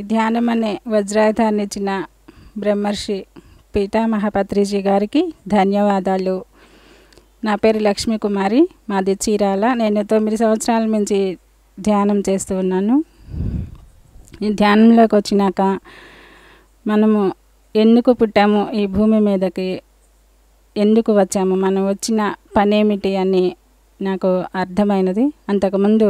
ధ్యానం అనే వజ్రాయుధాన్ని ఇచ్చిన బ్రహ్మర్షి పీతామహ పత్రిజీ గారికి ధన్యవాదాలు నా పేరు లక్ష్మీ కుమారి మాది చీరాల నేను తొమ్మిది సంవత్సరాల నుంచి ధ్యానం చేస్తూ ఉన్నాను ఈ ధ్యానంలోకి వచ్చినాక మనము ఎందుకు పుట్టాము ఈ భూమి మీదకి ఎందుకు వచ్చాము మనం వచ్చిన పనేమిటి అని నాకు అర్థమైనది అంతకుముందు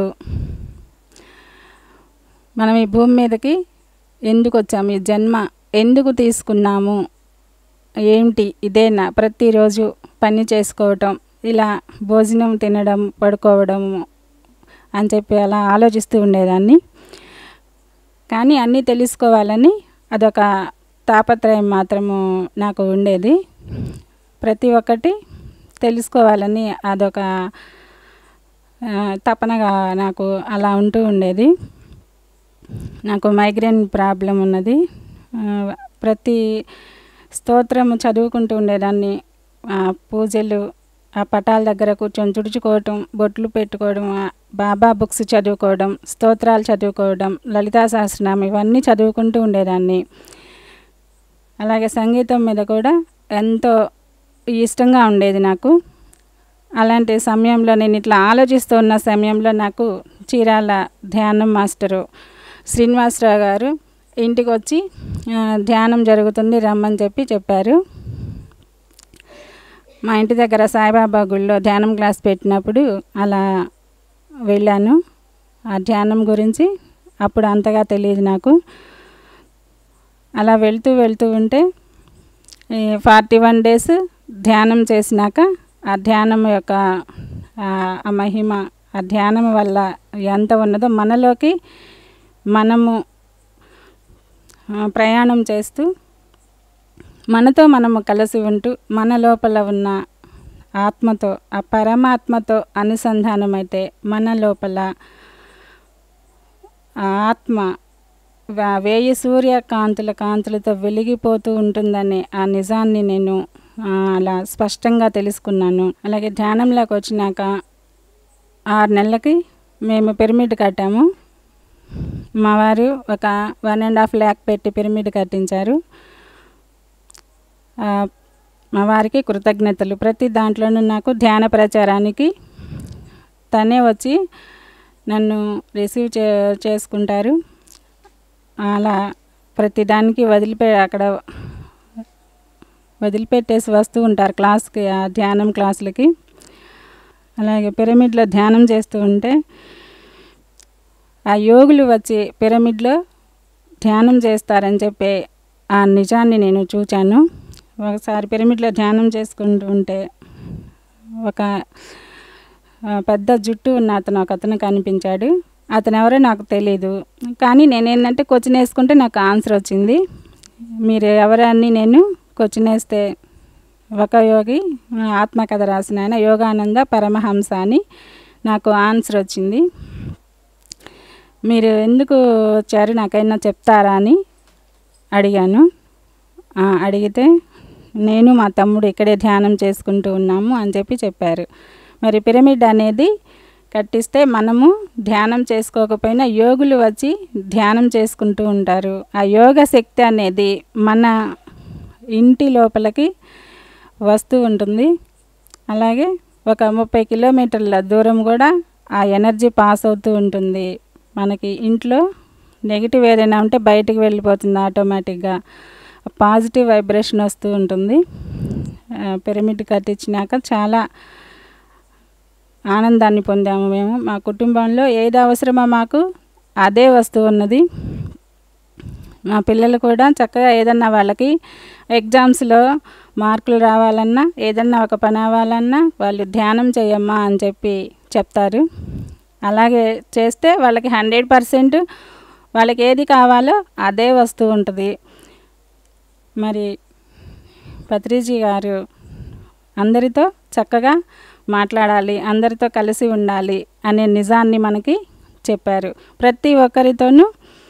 మనం ఈ భూమి మీదకి ఎందుకు వచ్చాము ఈ జన్మ ఎందుకు తీసుకున్నాము ఏంటి ఇదేనా ప్రతిరోజు పని చేసుకోవటం ఇలా భోజనం తినడం పడుకోవడం అని చెప్పి అలా ఆలోచిస్తూ ఉండేదాన్ని కానీ అన్నీ తెలుసుకోవాలని అదొక తాపత్రయం మాత్రము నాకు ఉండేది ప్రతి ఒక్కటి తెలుసుకోవాలని అదొక ఆ, తపనగా నాకు అలా ఉంటూ ఉండేది నాకు మైగ్రేన్ ప్రాబ్లం ఉన్నది ఆ, ప్రతి స్తోత్రం చదువుకుంటూ ఉండేదాన్ని ఆ, పూజలు ఆ పటాల దగ్గర కూర్చొని తుడుచుకోవటం బొట్లు పెట్టుకోవడం ఆ బాబా బుక్స్ చదువుకోవడం స్తోత్రాలు చదువుకోవడం లలితా సహస్రనామం ఇవన్నీ చదువుకుంటూ ఉండేదాన్ని అలాగే సంగీతం మీద కూడా ఎంతో ఇష్టంగా ఉండేది నాకు అలాంటి సమయంలో నేను ఇట్లా ఆలోచిస్తూ ఉన్న సమయంలో నాకు చీరాల ధ్యానం మాస్టరు శ్రీనివాసరావు గారు ఇంటికి వచ్చి ఆ, ధ్యానం జరుగుతుంది రమ్మని చెప్పి చెప్పారు మా ఇంటి దగ్గర సాయిబాబా గుళ్ళో ధ్యానం క్లాస్ పెట్టినప్పుడు అలా వెళ్ళాను ఆ ధ్యానం గురించి అప్పుడు అంతగా తెలియదు నాకు అలా వెళ్తూ వెళ్తూ ఉంటే ఫార్టీ వన్ డేస్ ధ్యానం చేసినాక ఆ ధ్యానం యొక్క ఆ ఆ మహిమ ఆ ధ్యానం వల్ల ఎంత ఉన్నదో మనలోకి మనము ఆ, ప్రయాణం చేస్తూ మనతో మనము కలిసి ఉంటూ మన లోపల ఉన్న ఆత్మతో ఆ పరమాత్మతో అనుసంధానమైతే మన లోపల ఆ ఆత్మ వా- వేయి సూర్య కాంతుల కాంతులతో వెలిగిపోతూ ఉంటుందనే ఆ నిజాన్ని నేను ఆ, అలా స్పష్టంగా తెలుసుకున్నాను అలాగే ధ్యానంలోకి వచ్చినాక ఆరు నెలలకి మేము పిరమిడ్ కట్టాము మా వారు ఒక వన్ అండ్ హాఫ్ ల్యాక్ పెట్టి పిరమిడ్ కట్టించారు ఆ, మా వారికి కృతజ్ఞతలు ప్రతి దాంట్లోనూ నాకు ధ్యాన ప్రచారానికి తనే వచ్చి నన్ను రిసీవ్ చే చేసుకుంటారు అలా ప్రతి దానికి వదిలిపె అక్కడ వదిలిపెట్టేసి వస్తూ ఉంటారు క్లాస్కి ఆ ధ్యానం క్లాసులకి అలాగే పిరమిడ్లో ధ్యానం చేస్తూ ఉంటే ఆ యోగులు వచ్చి పిరమిడ్లో ధ్యానం చేస్తారని చెప్పి ఆ నిజాన్ని నేను చూచాను ఒకసారి పిరమిడ్లో ధ్యానం చేసుకుంటూ ఉంటే ఒక ఆ, పెద్ద జుట్టు ఉన్న అతను ఒక అతను కనిపించాడు అతను ఎవరో నాకు తెలీదు కానీ నేను ఏంటంటే క్వశ్చన్ వేసుకుంటే నాకు ఆన్సర్ వచ్చింది మీరు ఎవరని నేను క్వశ్చన్ వేస్తే ఒక యోగి ఆ, ఆత్మకథ రాసిన ఆయన యోగానంద పరమహంస అని నాకు ఆన్సర్ వచ్చింది మీరు ఎందుకు వచ్చారు నాకైనా చెప్తారా అని అడిగాను ఆ, అడిగితే నేను మా తమ్ముడు ఇక్కడే ధ్యానం చేసుకుంటూ ఉన్నాము అని చెప్పి చెప్పారు మరి పిరమిడ్ అనేది కట్టిస్తే మనము ధ్యానం చేసుకోకపోయినా యోగులు వచ్చి ధ్యానం చేసుకుంటూ ఉంటారు ఆ యోగ శక్తి అనేది మన ఇంటి లోపలికి వస్తూ ఉంటుంది అలాగే ఒక ముప్పై కిలోమీటర్ల దూరం కూడా ఆ ఎనర్జీ పాస్ అవుతూ ఉంటుంది మనకి ఇంట్లో నెగిటివ్ ఏదైనా ఉంటే బయటికి వెళ్ళిపోతుంది ఆటోమేటిక్గా పాజిటివ్ వైబ్రేషన్ వస్తూ ఉంటుంది ఆ, పిరమిడ్ కట్టించినాక చాలా ఆనందాన్ని పొందాము మేము మా కుటుంబంలో ఏది అవసరమో మాకు అదే వస్తూ ఉన్నది మా పిల్లలు కూడా చక్కగా ఏదన్నా వాళ్ళకి ఎగ్జామ్స్లో మార్కులు రావాలన్నా ఏదన్నా ఒక పని అవ్వాలన్నా వాళ్ళు ధ్యానం చేయమ్మా అని చెప్పి చెప్తారు అలాగే చేస్తే వాళ్ళకి హండ్రెడ్ పర్సెంట్ వాళ్ళకి ఏది కావాలో అదే వస్తూ ఉంటుంది మరి పత్రిజీ గారు అందరితో చక్కగా మాట్లాడాలి అందరితో కలిసి ఉండాలి అనే నిజాన్ని మనకి చెప్పారు ప్రతి ఒక్కరితోనూ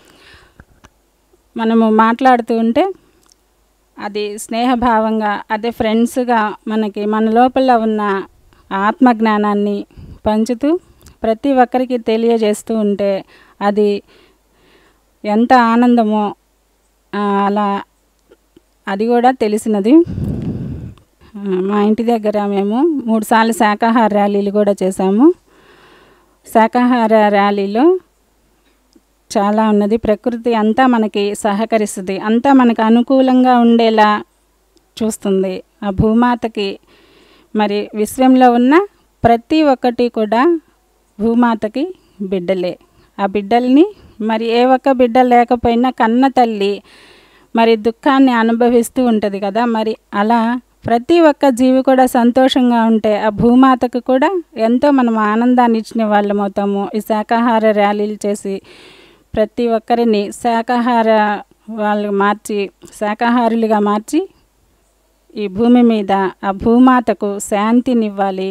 మనము మాట్లాడుతూ ఉంటే అది స్నేహభావంగా అదే ఫ్రెండ్స్గా మనకి మన లోపల ఉన్న ఆత్మజ్ఞానాన్ని పంచుతూ ప్రతి ఒక్కరికి తెలియజేస్తూ ఉంటే అది ఎంత ఆనందమో ఆ, అలా అది కూడా తెలిసినది ఆ, మా ఇంటి దగ్గర మేము మూడుసార్లు శాకాహార ర్యాలీలు కూడా చేశాము శాకాహార ర్యాలీలో చాలా ఉన్నది ప్రకృతి అంతా మనకి సహకరిస్తుంది అంతా మనకు అనుకూలంగా ఉండేలా చూస్తుంది ఆ భూమాతకి మరి విశ్వంలో ఉన్న ప్రతి ఒక్కటి కూడా భూమాతకి బిడ్డలే ఆ బిడ్డల్ని మరి ఏ ఒక్క బిడ్డ లేకపోయినా కన్న తల్లి మరి దుఃఖాన్ని అనుభవిస్తూ ఉంటుంది కదా మరి అలా ప్రతి ఒక్క జీవి కూడా సంతోషంగా ఉంటే ఆ భూమాతకు కూడా ఎంతో మనం ఆనందాన్ని ఇచ్చిన వాళ్ళం అవుతాము ఈ శాకాహార ర్యాలీలు చేసి ప్రతి ఒక్కరిని శాకాహార వాళ్ళు మార్చి శాకాహారులుగా మార్చి ఈ భూమి మీద ఆ భూమాతకు శాంతినివ్వాలి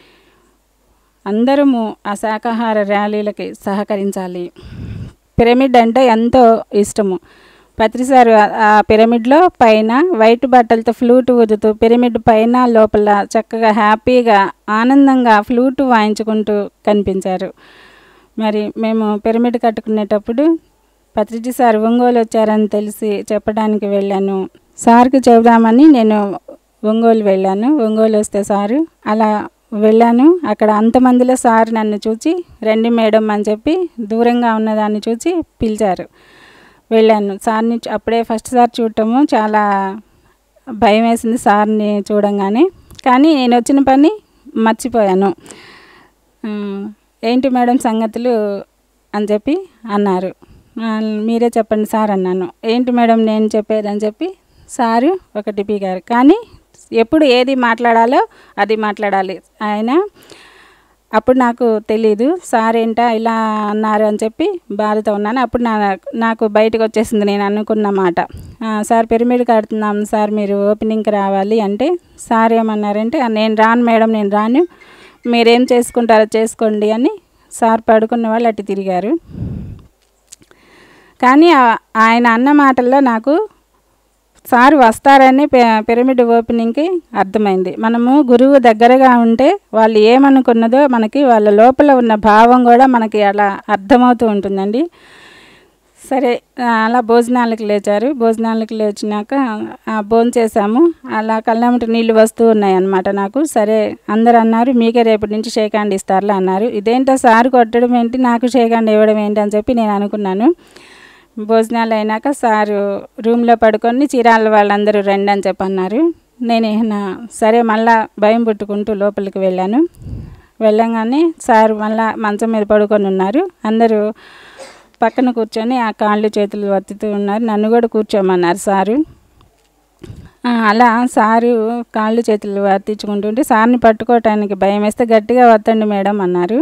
అందరము ఆ శాకాహార ర్యాలీలకి సహకరించాలి పిరమిడ్ అంటే ఎంతో ఇష్టము పత్రిసారు ఆ- ఆ పిరమిడ్లో పైన వైట్ బట్టలతో ఫ్లూట్ ఊదుతూ పిరమిడ్ పైన లోపల చక్కగా హ్యాపీగా ఆనందంగా ఫ్లూట్ వాయించుకుంటూ కనిపించారు మరి మేము పిరమిడ్ కట్టుకునేటప్పుడు పత్రిజీ సార్ ఒంగోలు వచ్చారని తెలిసి చెప్పడానికి వెళ్ళాను సార్కి చెబుదామని నేను ఒంగోలు వెళ్ళాను ఒంగోలు వస్తే సారు అలా వెళ్ళాను అక్కడ అంతమందిలో సార్ నన్ను చూచి రండి మేడం అని చెప్పి దూరంగా ఉన్నదాన్ని చూచి పిలిచారు వెళ్ళాను సార్ని చూ- అప్పుడే ఫస్ట్ సార్ చూడటము చాలా భయం వేసింది సార్ని చూడంగానే కానీ నేను వచ్చిన పని మర్చిపోయాను ఆ, ఏంటి మేడం సంగతులు అని చెప్పి అన్నారు "ఆ, మీరే చెప్పండి సార్ అన్నాను ఏంటి మేడం నేను చెప్పేది అని చెప్పి సారు ఒకటి పీగారు కానీ ఎప్పుడు ఏది మాట్లాడాలో అది మాట్లాడాలి ఆయన అప్పుడు నాకు తెలీదు సార్ ఏంటా ఇలా అన్నారు అని చెప్పి బాధతో ఉన్నాను అప్పుడు నా నాకు బయటకు వచ్చేసింది నేను అనుకున్న మాట "ఆ, సార్ పిరమిడ్ కడుతున్నాం సార్ మీరు ఓపెనింగ్కి రావాలి అంటే సార్ ఏమన్నారంటే "ఆ, నేను రాను మేడం నేను రాను మీరేం చేసుకుంటారో చేసుకోండి అని సార్ పడుకున్న వాళ్ళు అటు తిరిగారు కానీ ఆ- ఆయన అన్న మాటల్లో నాకు సార్ వస్తారని పి- పిరమిడ్ ఓపెనింగ్కి అర్థమైంది మనము గురువు దగ్గరగా ఉంటే వాళ్ళు ఏమనుకున్నదో మనకి వాళ్ళ లోపల ఉన్న భావం కూడా మనకి అలా అర్థమవుతూ ఉంటుందండి సరే ఆ, అలా భోజనాలకు లేచారు భోజనాలకు లేచినాక ఆ, భోజనం చేసాము అలా కళ్ళమ్మటి నీళ్ళు వస్తూ ఉన్నాయి అన్నమాట నాకు సరే అందరు అన్నారు మీకే రేపటి నుంచి షేక్ హ్యాండ్ ఇస్తారులే అన్నారు ఇదేంటో సార్ కొట్టడం ఏంటి నాకు షేక్ హ్యాండ్ ఇవ్వడం ఏంటి అని చెప్పి నేను అనుకున్నాను భోజనాలు అయినాక సారు రూమ్లో పడుకొని చీరాల వాళ్ళందరూ రండి అని చెప్పి అన్నారు నేను ఏమన్నా సరే మళ్ళా భయం పుట్టుకుంటూ లోపలికి వెళ్ళాను వెళ్ళంగానే సార్ మళ్ళా మంచం మీద పడుకొని ఉన్నారు అందరూ పక్కన కూర్చొని ఆ కాళ్ళు చేతులు వత్తుతూ ఉన్నారు నన్ను కూడా కూర్చోమన్నారు సారు ఆ, అలా సారు కాళ్ళు చేతులు వర్తించుకుంటుంటే సార్ని పట్టుకోవటానికి భయం వేస్తే గట్టిగా వత్తండి మేడం అన్నారు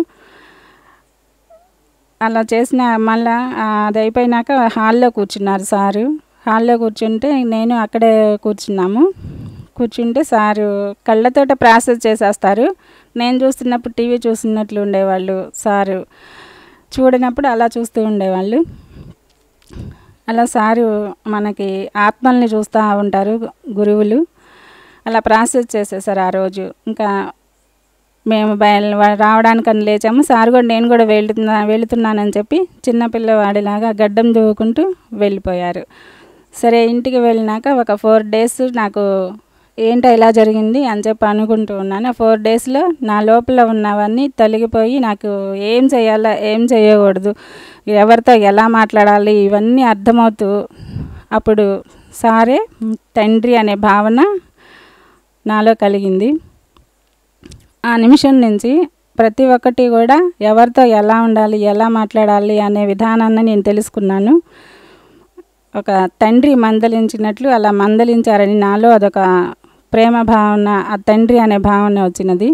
అలా చేసిన మళ్ళా ఆ, అది అయిపోయినాక హాల్లో కూర్చున్నారు సారు హాల్లో కూర్చుంటే నేను అక్కడే కూర్చున్నాము కూర్చుంటే సారు కళ్ళతోట ప్రాసెస్ చేసేస్తారు నేను చూస్తున్నప్పుడు టీవీ చూస్తున్నట్లు ఉండేవాళ్ళు సారు చూడనప్పుడు అలా చూస్తూ ఉండేవాళ్ళు అలా సారు మనకి ఆత్మల్ని చూస్తూ ఉంటారు గురువులు అలా ప్రాసెస్ చేసేసారు ఆ రోజు ఇంకా మేము బయలు రావడానికని లేచాము సార్ కూడా నేను కూడా వెళ్తున్నా వెళుతున్నానని చెప్పి చిన్నపిల్లవాడిలాగా గడ్డం దువ్వుకుంటూ వెళ్ళిపోయారు సరే ఇంటికి వెళ్ళినాక ఒక ఫోర్ డేస్ నాకు ఏంటో ఇలా జరిగింది అని చెప్పి అనుకుంటూ ఉన్నాను ఆ ఫోర్ డేస్లో నా లోపల ఉన్నవన్నీ తొలగిపోయి నాకు ఏం చేయాలో ఏం చేయకూడదు ఎవరితో ఎలా మాట్లాడాలి ఇవన్నీ అర్థమవుతూ అప్పుడు సారే తండ్రి అనే భావన నాలో కలిగింది ఆ నిమిషం నుంచి ప్రతి ఒక్కటి కూడా ఎవరితో ఎలా ఉండాలి ఎలా మాట్లాడాలి అనే విధానాన్ని నేను తెలుసుకున్నాను ఒక తండ్రి మందలించినట్లు అలా మందలించారని నాలో అదొక ప్రేమ భావన ఆ తండ్రి అనే భావన వచ్చినది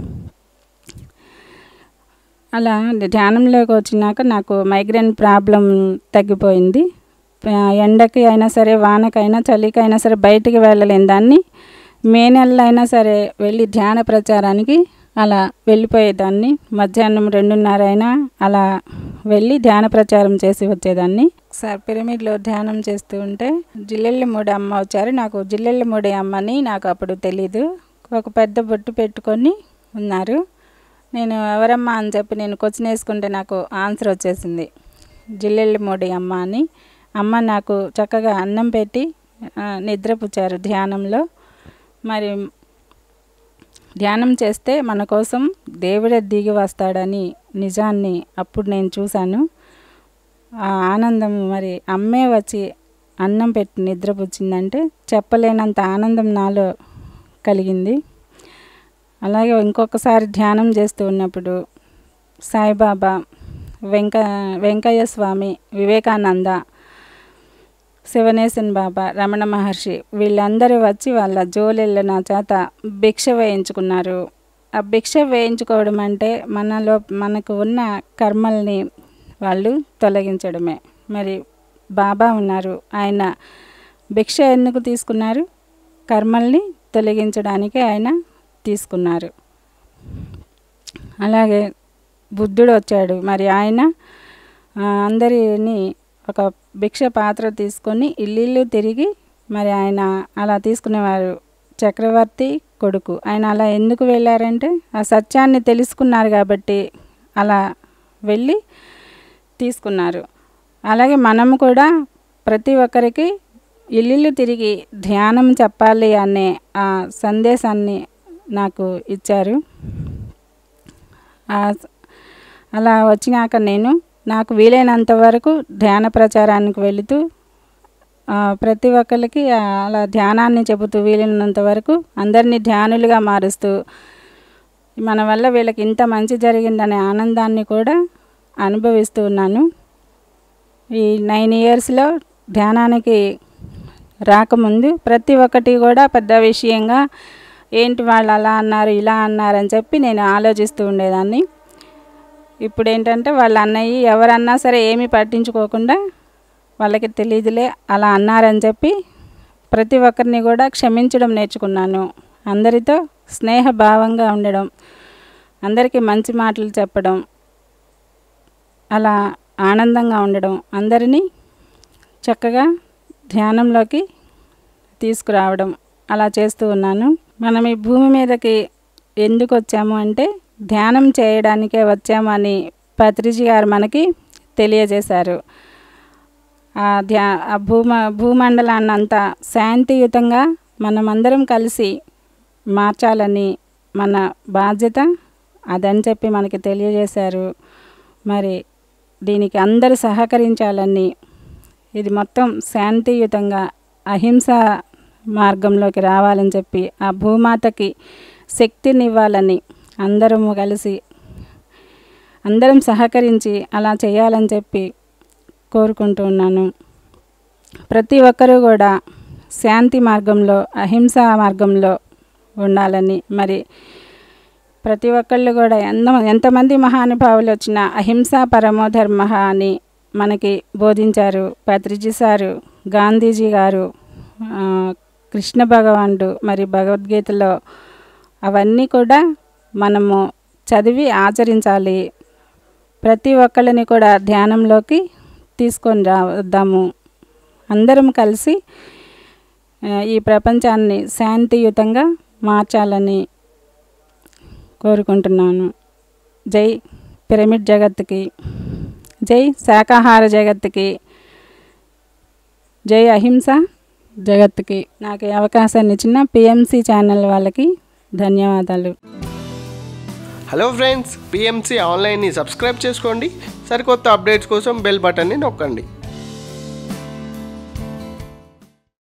అలా ధ్యానంలోకి వచ్చినాక నాకు మైగ్రేన్ ప్రాబ్లం తగ్గిపోయింది ఆ, ఎండకి అయినా సరే వానకైనా చలికైనా సరే బయటికి వెళ్ళలేని దాన్ని మే నెలలో అయినా సరే వెళ్ళి ధ్యాన ప్రచారానికి అలా వెళ్ళిపోయేదాన్ని మధ్యాహ్నం రెండున్నర అయినా అలా వెళ్ళి ధ్యాన ప్రచారం చేసి వచ్చేదాన్ని సార్ పిరమిడ్లో ధ్యానం చేస్తూ ఉంటే జిల్లెళ్ళ మూడి అమ్మ వచ్చారు నాకు జిల్లెళ్ళ మూడి అమ్మని నాకు అప్పుడు తెలీదు ఒక పెద్ద బొట్టు పెట్టుకొని ఉన్నారు నేను ఎవరమ్మా అని చెప్పి నేను క్వశ్చన్ వేసుకుంటే నాకు ఆన్సర్ వచ్చేసింది జిల్లెళ్ళమూడి అమ్మ అని అమ్మ నాకు చక్కగా అన్నం పెట్టి ఆ, నిద్రపుచ్చారు ధ్యానంలో మరి ధ్యానం చేస్తే మన కోసం దేవుడే దిగి వస్తాడని నిజాన్ని అప్పుడు నేను చూశాను ఆ ఆనందం మరి అమ్మే వచ్చి అన్నం పెట్టి నిద్రపుచ్చిందంటే చెప్పలేనంత ఆనందం నాలో కలిగింది అలాగే ఇంకొకసారి ధ్యానం చేస్తూ ఉన్నప్పుడు సాయిబాబా వెంక వెంకయ్య స్వామి వివేకానంద శివనేశన్ బాబా రమణ మహర్షి వీళ్ళందరూ వచ్చి వాళ్ళ జోలెళ్ళ నా చేత భిక్ష వేయించుకున్నారు ఆ భిక్ష వేయించుకోవడం అంటే మనలో మనకు ఉన్న కర్మల్ని వాళ్ళు తొలగించడమే మరి బాబా ఉన్నారు ఆయన భిక్ష ఎందుకు తీసుకున్నారు కర్మల్ని తొలగించడానికి ఆయన తీసుకున్నారు అలాగే బుద్ధుడు వచ్చాడు మరి ఆయన ఆ, అందరిని ఒక భిక్ష పాత్ర తీసుకొని ఇల్లు తిరిగి మరి ఆయన అలా తీసుకునేవారు చక్రవర్తి కొడుకు ఆయన అలా ఎందుకు వెళ్ళారంటే ఆ సత్యాన్ని తెలుసుకున్నారు కాబట్టి అలా వెళ్ళి తీసుకున్నారు అలాగే మనము కూడా ప్రతి ఒక్కరికి ఇల్లు తిరిగి ధ్యానం చెప్పాలి అనే ఆ సందేశాన్ని నాకు ఇచ్చారు ఆ- అలా వచ్చినాక నేను నాకు వీలైనంత వరకు ధ్యాన ప్రచారానికి వెళుతూ ఆ, ప్రతి ఒక్కరికి ఆ, అలా ధ్యానాన్ని చెబుతూ వీలైనంత వరకు అందరినీ ధ్యానులుగా మారుస్తూ మన వల్ల వీళ్ళకి ఇంత మంచి జరిగిందనే ఆనందాన్ని కూడా అనుభవిస్తూ ఉన్నాను ఈ నైన్ ఇయర్స్లో ధ్యానానికి రాకముందు ప్రతి ఒక్కటి కూడా పెద్ద విషయంగా ఏంటి వాళ్ళు అలా అన్నారు ఇలా అన్నారు అని చెప్పి నేను ఆలోచిస్తూ ఉండేదాన్ని ఇప్పుడు ఏంటంటే వాళ్ళ అన్నయ్య ఎవరన్నా సరే ఏమీ పట్టించుకోకుండా వాళ్ళకి తెలియదులే అలా అన్నారని చెప్పి ప్రతి ఒక్కరిని కూడా క్షమించడం నేర్చుకున్నాను అందరితో స్నేహభావంగా ఉండడం అందరికీ మంచి మాటలు చెప్పడం అలా ఆనందంగా ఉండడం అందరినీ చక్కగా ధ్యానంలోకి తీసుకురావడం అలా చేస్తూ ఉన్నాను మనం ఈ భూమి మీదకి ఎందుకు వచ్చాము అంటే ధ్యానం చేయడానికే వచ్చామని పత్రిజీ గారు మనకి తెలియజేశారు ఆ ధ్యా ఆ భూమ భూమండలాన్ని అంతా శాంతియుతంగా మనమందరం కలిసి మార్చాలని మన బాధ్యత అదని చెప్పి మనకి తెలియజేశారు మరి దీనికి అందరూ సహకరించాలని ఇది మొత్తం శాంతియుతంగా అహింస మార్గంలోకి రావాలని చెప్పి ఆ భూమాతకి శక్తినివ్వాలని అందరము కలిసి అందరం సహకరించి అలా చేయాలని చెప్పి కోరుకుంటూ ఉన్నాను ప్రతి ఒక్కరూ కూడా శాంతి మార్గంలో అహింస మార్గంలో ఉండాలని మరి ప్రతి ఒక్కళ్ళు కూడా ఎంత ఎంతమంది మహానుభావులు వచ్చినా అహింస పరమో ధర్మ అని మనకి బోధించారు పత్రిజీ సారు గాంధీజీ గారు ఆ, కృష్ణ భగవానుడు మరి భగవద్గీతలో అవన్నీ కూడా మనము చదివి ఆచరించాలి ప్రతి ఒక్కళ్ళని కూడా ధ్యానంలోకి తీసుకొని రావద్దాము అందరం కలిసి ఆ, ఈ ప్రపంచాన్ని శాంతియుతంగా మార్చాలని కోరుకుంటున్నాను జై పిరమిడ్ జగత్తుకి జై శాకాహార జగత్తుకి జై అహింస జగత్తుకి నాకు ఈ అవకాశాన్ని ఇచ్చిన పిఎంసి ఛానల్ వాళ్ళకి ధన్యవాదాలు హలో ఫ్రెండ్స్ పిఎంసి ఆన్లైన్ని సబ్స్క్రైబ్ చేసుకోండి సరికొత్త అప్డేట్స్ కోసం బెల్ బటన్ని నొక్కండి